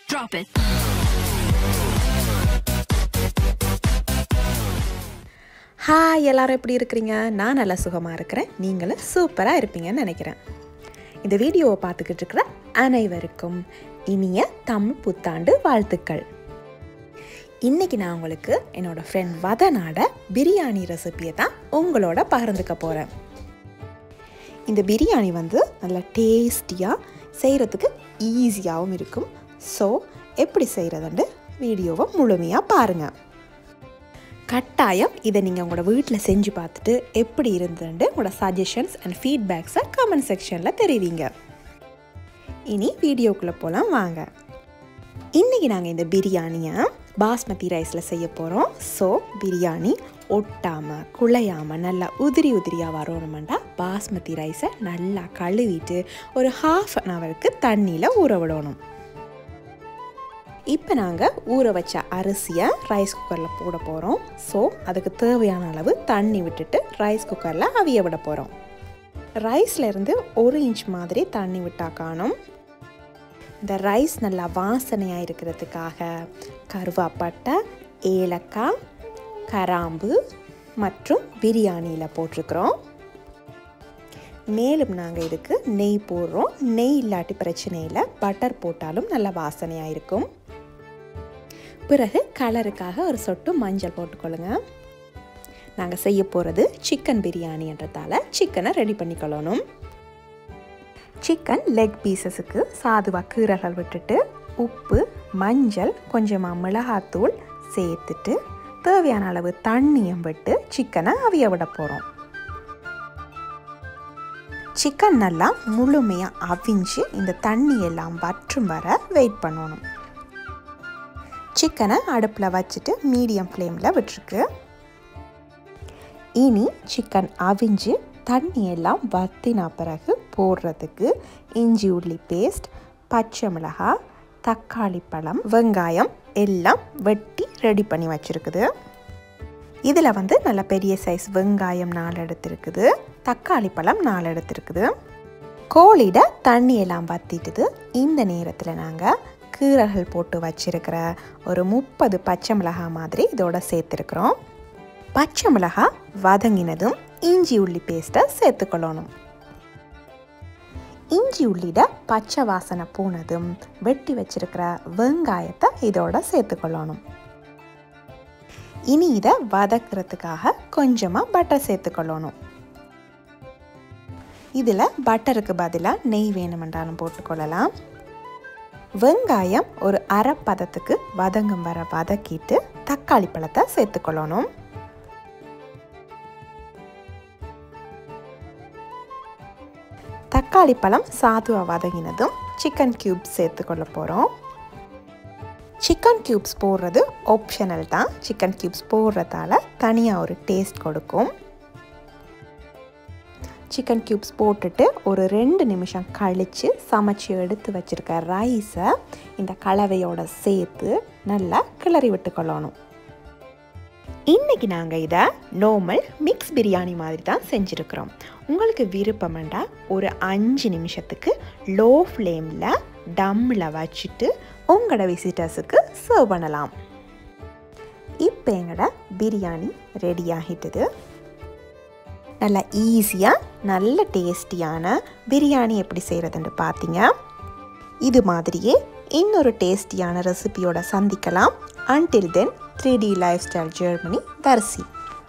Drop it. Hi எல்லாரும் எப்படி இருக்கிறீங்க நான் நல்லா சுகமாக இருக்கிறேன் நீங்களும் சூப்பராக இருப்பீங்கன்னு நினைக்கிறேன் இந்த வீடியோவை பார்த்துக்கிட்டு இருக்கிற அனைவருக்கும் இனிய தமிழ் புத்தாண்டு வாழ்த்துக்கள் இன்னைக்கு நான் உங்களுக்கு என்னோட ஃப்ரெண்ட் வதனாட பிரியாணி ரெசிபியை தான் உங்களோட பகிர்ந்துக்க போகிறேன் இந்த பிரியாணி வந்து நல்லா டேஸ்டியாக செய்கிறதுக்கு ஈஸியாகவும் இருக்கும் ஸோ எப்படி செய்கிறதுண்டு வீடியோவை முழுமையாக பாருங்கள் கட்டாயம் இதை நீங்கள் உங்களோட வீட்டில் செஞ்சு பார்த்துட்டு எப்படி இருந்ததுண்டு உங்களோட சஜஷன்ஸ் அண்ட் ஃபீட்பேக்ஸை கமெண்ட் செக்ஷனில் தெரிவிங்க இனி வீடியோக்குள்ளே போகலாம் வாங்க இன்றைக்கி நாங்கள் இந்த பிரியாணியை பாஸ்மதி ரைஸில் செய்ய போகிறோம் ஸோ பிரியாணி ஒட்டாமல் குழையாமல் நல்லா உதிரி உதிரியாக வரணுமெண்டா பாஸ்மதி ரைஸை நல்லா கழுவிட்டு ஒரு ஹாஃப் அன் ஹவருக்கு தண்ணியில் ஊற விடணும் இப்போ நாங்கள் ஊற வச்ச அரிசியை ரைஸ் குக்கரில் போட போகிறோம் ஸோ அதுக்கு தேவையான அளவு தண்ணி விட்டுட்டு ரைஸ் குக்கரில் அவிய விட போகிறோம் ரைஸ்லேருந்து ஒரு இன்ச் மாதிரி தண்ணி விட்டால் காணும் இந்த ரைஸ் நல்லா வாசனையாக இருக்கிறதுக்காக கருவாப்பட்டை ஏலக்காய் கராம்பு மற்றும் பிரியாணியில் போட்டிருக்கிறோம் மேலும் நாங்கள் இதுக்கு நெய் போடுறோம் நெய் இல்லாட்டி பிரச்சனை இல்லை பட்டர் போட்டாலும் நல்ல வாசனையாக இருக்கும் பிறகு கலருக்காக ஒரு சொட்டு மஞ்சள் போட்டுக்கொள்ளுங்க நாங்கள் செய்ய போகிறது சிக்கன் பிரியாணின்றதால சிக்கனை ரெடி பண்ணிக்கொள்ளணும் சிக்கன் லெக் பீசஸுக்கு சாதுவாக கீரல்கள் விட்டுட்டு உப்பு மஞ்சள் கொஞ்சமாக மிளகாத்தூள் சேர்த்துட்டு தேவையான அளவு தண்ணியும் விட்டு சிக்கனை அவிய விட போகிறோம் சிக்கன் நல்லா முழுமையாக அவிஞ்சு இந்த தண்ணி எல்லாம் வற்றும் வர வெயிட் பண்ணணும் சிக்கனை அடுப்பில் வச்சுட்டு மீடியம் ஃப்ளேமில் விட்டுருக்கு இனி சிக்கன் அவிஞ்சு தண்ணி எல்லாம் வத்தின பிறகு போடுறதுக்கு இஞ்சி உள்ளி பேஸ்ட் பச்சை மிளகாய் தக்காளி பழம் வெங்காயம் எல்லாம் வெட்டி ரெடி பண்ணி வச்சுருக்குது இதில் வந்து நல்ல பெரிய சைஸ் வெங்காயம் நாலு எடுத்துருக்குது தக்காளி பழம் நாலு எடுத்துருக்குது கோழிட தண்ணி எல்லாம் வத்திட்டுது இந்த நேரத்தில் நாங்கள் கீரல்கள் போட்டு வச்சிருக்கிற ஒரு முப்பது பச்சை மிளகாய் மாதிரி இதோட சேர்த்துருக்குறோம் பச்சை மிளகாய் வதங்கினதும் இஞ்சி உள்ளி பேஸ்ட்டை சேர்த்துக்கொள்ளணும் இஞ்சி உள்ளிட பச்சை வாசனை போனதும் வெட்டி வச்சிருக்கிற வெங்காயத்தை இதோட சேர்த்துக்கொள்ளணும் இனி இதை வதக்கிறதுக்காக கொஞ்சமாக பட்டர் சேர்த்துக்கொள்ளணும் இதில் பட்டருக்கு பதிலாக நெய் வேணுமென்றாலும் போட்டுக்கொள்ளலாம் வெங்காயம் ஒரு அரை பதத்துக்கு வதங்கும் வர வதக்கிட்டு தக்காளி பழத்தை சேர்த்துக்கொள்ளணும் தக்காளி பழம் சாதுவாக வதங்கினதும் சிக்கன் க்யூப்ஸ் சேர்த்துக்கொள்ள போகிறோம் சிக்கன் க்யூப்ஸ் போடுறது ஆப்ஷனல் தான் சிக்கன் க்யூப்ஸ் போடுறதால தனியாக ஒரு டேஸ்ட் கொடுக்கும் சிக்கன் க்யூப்ஸ் போட்டுட்டு ஒரு ரெண்டு நிமிஷம் கழித்து சமைச்சு எடுத்து வச்சுருக்க ரைஸை இந்த கலவையோட சேர்த்து நல்லா கிளறி விட்டுக்கொள்ளணும் இன்றைக்கி நாங்கள் இதை நார்மல் மிக்ஸ் பிரியாணி மாதிரி தான் செஞ்சுருக்குறோம் உங்களுக்கு விருப்பமெண்டா ஒரு அஞ்சு நிமிஷத்துக்கு லோ ஃப்ளேமில் டம்மில் வச்சுட்டு உங்களோட விசிட்டர்ஸுக்கு சர்வ் பண்ணலாம் இப்போ எங்களோட பிரியாணி ரெடி ஆகிட்டுது நல்லா ஈஸியாக நல்ல டேஸ்டியான பிரியாணி எப்படி செய்கிறதுன்னு பார்த்தீங்க இது மாதிரியே இன்னொரு டேஸ்டியான ரெசிபியோட சந்திக்கலாம் until then three D lifestyle Germany தரிசி